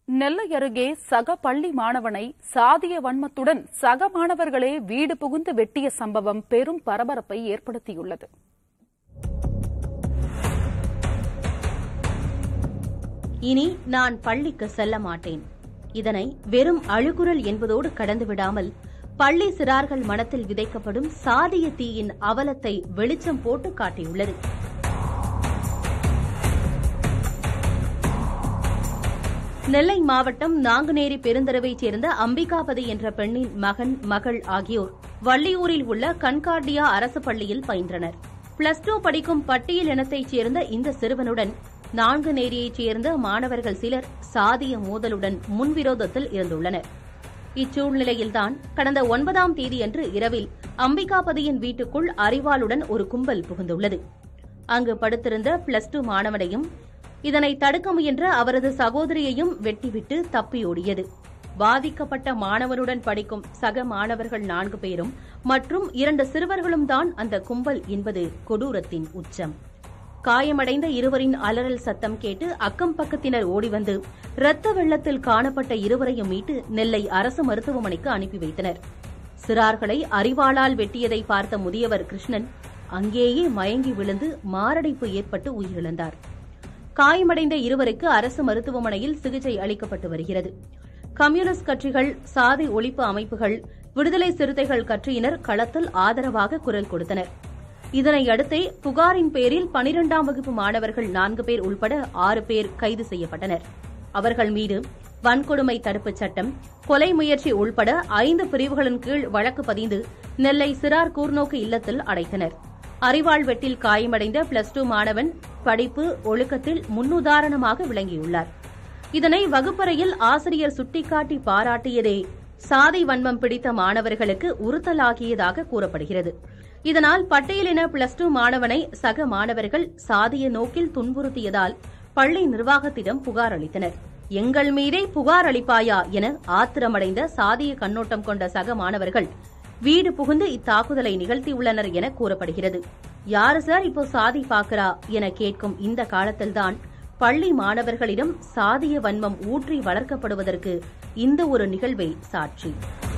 நெல்லை அருகே சக பள்ளி மாணவனை சாதிய வன்மத்துடன் சக மாணவர்களே வீடு புகுந்து வெட்டிய சம்பவம் பெரும் பரபரப்பை ஏற்படுத்தியுள்ளது இனி நான் பள்ளிக்கு செல்ல மாட்டேன் இதனை வெறும் அழுகுரல் என்பதோடு கடந்து விடாமல் பள்ளி சிறார்கள் மனத்தில் விதைக்கப்படும் சாதிய தீயின் அவலத்தை வெளிச்சம் போட்டு காட்டியுள்ளது நெல்லை மாவட்டம் நாங்குநேரி பெருந்தரவைச் சேர்ந்த அம்பிகாபதி என்ற பெண்ணின் மகன் மகள் ஆகியோர் வள்ளியூரில் உள்ள கண்கார்டியா அரசு பள்ளியில் பயின்றனர் பிளஸ் டூ படிக்கும் பட்டியல் இனத்தைச் சேர்ந்த இந்த சிறுவனுடன் நான்குநேரியைச் சேர்ந்த மாணவர்கள் சிலர் சாதிய மோதலுடன் முன்விரோதத்தில் இருந்துள்ளனர் இச்சூழ்நிலையில்தான் கடந்த ஒன்பதாம் தேதியன்று இரவில் அம்பிகாபதியின் வீட்டுக்குள் அறிவாளுடன் ஒரு கும்பல் புகுந்துள்ளது அங்கு படுத்திருந்த பிளஸ் டூ மாணவனையும் இதனை தடுக்க முயன்ற அவரது சகோதரியையும் வெட்டிவிட்டு தப்பியோடியது பாதிக்கப்பட்ட மாணவனுடன் படிக்கும் சக மாணவர்கள் நான்கு பேரும் மற்றும் இரண்டு சிறுவர்களும் தான் அந்த கும்பல் என்பது கொடூரத்தின் உச்சம் காயமடைந்த இருவரின் அலறல் சத்தம் கேட்டு அக்கம் பக்கத்தினர் ஓடிவந்து இரத்த வெள்ளத்தில் காணப்பட்ட இருவரையும் மீட்டு நெல்லை அரசு மருத்துவமனைக்கு அனுப்பி வைத்தனர் சிறார்களை அறிவாளால் வெட்டியதை பார்த்த முதியவர் கிருஷ்ணன் அங்கேயே மயங்கி விழுந்து மாரடைப்பு ஏற்பட்டு உயிரிழந்தார் காயமடைந்த இருவருக்கு அரசு மருத்துவமனையில் சிகிச்சை அளிக்கப்பட்டு வருகிறது கம்யூனிஸ்ட் கட்சிகள் சாதி ஒழிப்பு அமைப்புகள் விடுதலை சிறுத்தைகள் கட்சியினர் களத்தில் ஆதரவாக குரல் கொடுத்தனர் இதனையடுத்தே புகாரின் பேரில் பனிரெண்டாம் வகுப்பு மாணவர்கள் நான்கு பேர் உள்பட ஆறு பேர் கைது செய்யப்பட்டனர் அவர்கள் மீது வன்கொடுமை தடுப்புச் சட்டம் கொலை முயற்சி உள்பட ஐந்து பிரிவுகளின் கீழ் வழக்கு பதிந்து நெல்லை சிறார் கூர்நோக்கு இல்லத்தில் அடைத்தனர் அறிவாள் வெட்டில் காயமடைந்த பிளஸ் டூ மாணவன் படிப்பு ஒழுக்கத்தில் முன்னுதாரணமாக விளங்கியுள்ளார் இதனை வகுப்பறையில் ஆசிரியர் சுட்டிக்காட்டி பாராட்டியதே சாதி வன்மம் பிடித்த மாணவர்களுக்கு உறுத்தலாகியதாக கூறப்படுகிறது இதனால் பட்டியலின பிளஸ் டூ மாணவனை சக மாணவர்கள் சாதிய நோக்கில் துன்புறுத்தியதால் பள்ளி நிர்வாகத்திடம் புகார் அளித்தனர் எங்கள் மீதே புகார் அளிப்பாயா என ஆத்திரமடைந்த சாதிய கண்ணோட்டம் கொண்ட சக மாணவர்கள் வீடு புகுந்து இத்தாக்குதலை நிகழ்த்தியுள்ளனர் என கூறப்படுகிறது யாரு சார் இப்போ சாதி பாக்குறா என கேட்கும் இந்த காலத்தில்தான் பள்ளி மாணவர்களிடம் சாதிய வன்மம் ஊற்றி வளர்க்கப்படுவதற்கு இந்த ஒரு நிகழ்வே சாட்சி